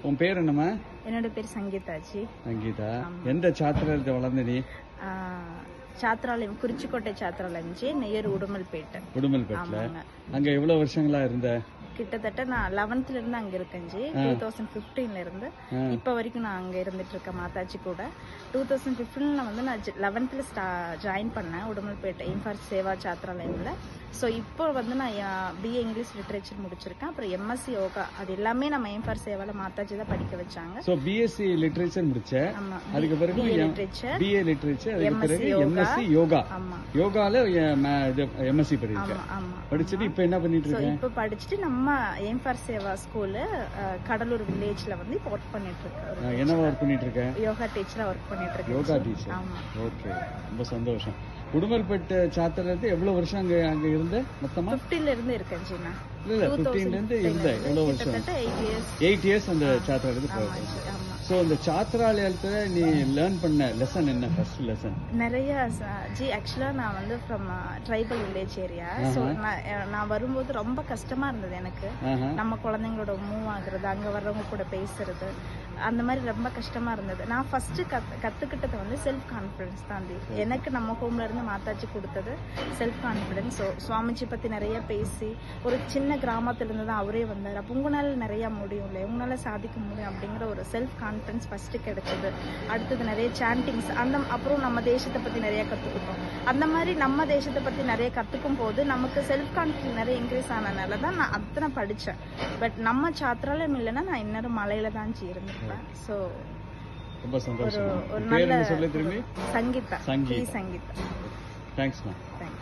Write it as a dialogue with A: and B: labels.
A: உன் பேர் என்னம்மா
B: என்னோட பேர் சங்கீதாஜி
A: சங்கீதா எந்த சாத்திரத்தை வளர்ந்த நீ
B: ஆஹ் சாத்ராலயம் குறிச்சிக்கோட்டை சாத்ராலயம் ஜி நெய்யர் உடுமல்பேட்டை
A: உடுமல்பேட்டில்
B: ஆமாங்க
A: அங்க எவ்வளவு வருஷங்களா இருந்த
B: கிட்டத்தட்ட நான் லெவன்த்ல இருந்து அங்க இருக்கேன் ஜி டூ தௌசண்ட் பிப்டீன்ல இருந்து
A: ஆ.
B: இப்ப வரைக்கும் நான் அங்க இருந்துட்டு இருக்கேன் மாதாஜி கூட டூ தௌசண்ட் பிப்டீன்ல வந்து நான் லெவன்த்ல ஜாயின் பண்ணேன் உடுமல்பேட்டை இன்ஃபார் சேவா சாத்ராலயம்ல ஸோ இப்போ வந்து நான் பிஏ இங்கிலீஷ் லிட்ரேச்சர் முடிச்சிருக்கேன் அப்புறம் எம்எஸ்சி யோகா அது எல்லாமே நம்ம இன்ஃபார் சேவால மாதாஜி தான் படிக்க வச்சாங்க
A: சோ பிஎஸ்சி லிட்ரேச்சர் முடிச்ச
B: ஆமா
A: அதுக்கு பிறகு
B: BA literature,
A: பிஏ லிட்ரேச்சர் அதுக்கு
B: MSc
A: பிறகு
B: யோகா.
A: எம்எஸ்சி யோகா
B: ஆமா
A: யோகால எம்எஸ்சி படிக்க
B: ஆமா ஆமா
A: படிச்சுட்டு இப்ப என்ன பண்ணிட்டு
B: ஸோ
A: இருக்க
B: இப்போ படிச்சுட்டு நம்ம M for Seva school Cuddalore வில்லேஜ்ல வந்து இப்போ ஒர்க் பண்ணிட்டு இருக்கேன்
A: ஆ, என்னவா ஒர்க் பண்ணிட்டு இருக்க
B: யோகா டீச்சரா ஒர்க் பண்ணிட்டு இருக்கேன்
A: யோகா
B: sir.
A: டீச்சர்
B: ஆமா
A: ஓகே ரொம்ப சந்தோஷம் உடுமல்பேட்டு சாத்திரத்து எவ்வளவு வருஷம் அங்க அங்க இருந்த மொத்தமா
B: ஃபிஃப்டில இருந்து இருக்கேன் ஜீனா
A: இல்ல இல்ல பிப்டீன்ல இருந்து இருந்த எவ்வளவு வருஷம்
B: கிட்டத்தட்ட எயிட் இயர்ஸ்
A: எயிட் இயர்ஸ் அந்த சாத்திரத்துக்கு
B: ஆமா
A: போயிருக்கேன்
B: ஜி, ஆமா
A: சோ இந்த சாத்திராலயத்துல நீ லேர்ன் பண்ண லெசன் என்ன ஃபர்ஸ்ட் லெசன்
B: நிறைய ச- ஜி ஆக்சுவலா நான் வந்து from tribal village area so நான் நான் வரும்போது ரொம்ப கஷ்டமா இருந்தது எனக்கு
A: ஆஹா
B: நம்ம குழந்தைங்களோட மூவ் ஆகுறது அங்க வர்றவங்க கூட பேசுறது அந்த மாதிரி ரொம்ப கஷ்டமா இருந்தது நான் ஃபர்ஸ்ட் கத் கத்துக்கிட்டது வந்து செல்ஃப் கான்ஃபிடன்ஸ் தான் தி. எனக்கு நம்ம ஹோம்ல இருந்து மாத்தாச்சி கொடுத்தது செல்ஃப் கான்ஃபிடன்ஸ் ஸோ சுவாமிஜி பத்தி நிறைய பேசி ஒரு சின்ன கிராமத்துல இருந்து தான் அவரே வந்தார் அப்போ உங்களால நிறைய முடியும் இல்லை உங்களால சாதிக்க முடியும் அப்படிங்கிற ஒரு செல்ஃப் கான்ஃபிடன்ஸ் ஃபர்ஸ்ட் கிடைச்சது அடுத்தது நிறைய சாண்டிங்ஸ் அந்த அப்புறம் நம்ம தேசத்தை பத்தி நிறைய கத்துக்கிட்டோம் அந்த மாதிரி நம்ம தேசத்தை பத்தி நிறைய கத்துக்கும் போது நமக்கு செல்ஃப் கான்ஃபிடன்ஸ் நிறைய இன்க்ரீஸ் ஆனதுனால தான் நான் அத்தனை படிச்சேன் பட் நம்ம சாத்திராலயம் இல்லைன்னா நான் இன்னொரு மலையில தான் ஜி இருந்திருப்பேன் ஸோ
A: ரொம்ப
B: ஒரு
A: சந்தோஷம்
B: ஒரு
A: பேர்
B: நல்ல
A: என்ன சொல்லு திரும்பி
B: சங்கீதா
A: சங்கீதா.
B: டி சங்கீதா
A: தேங்க்ஸ்மா
B: தேங்க்ஸ்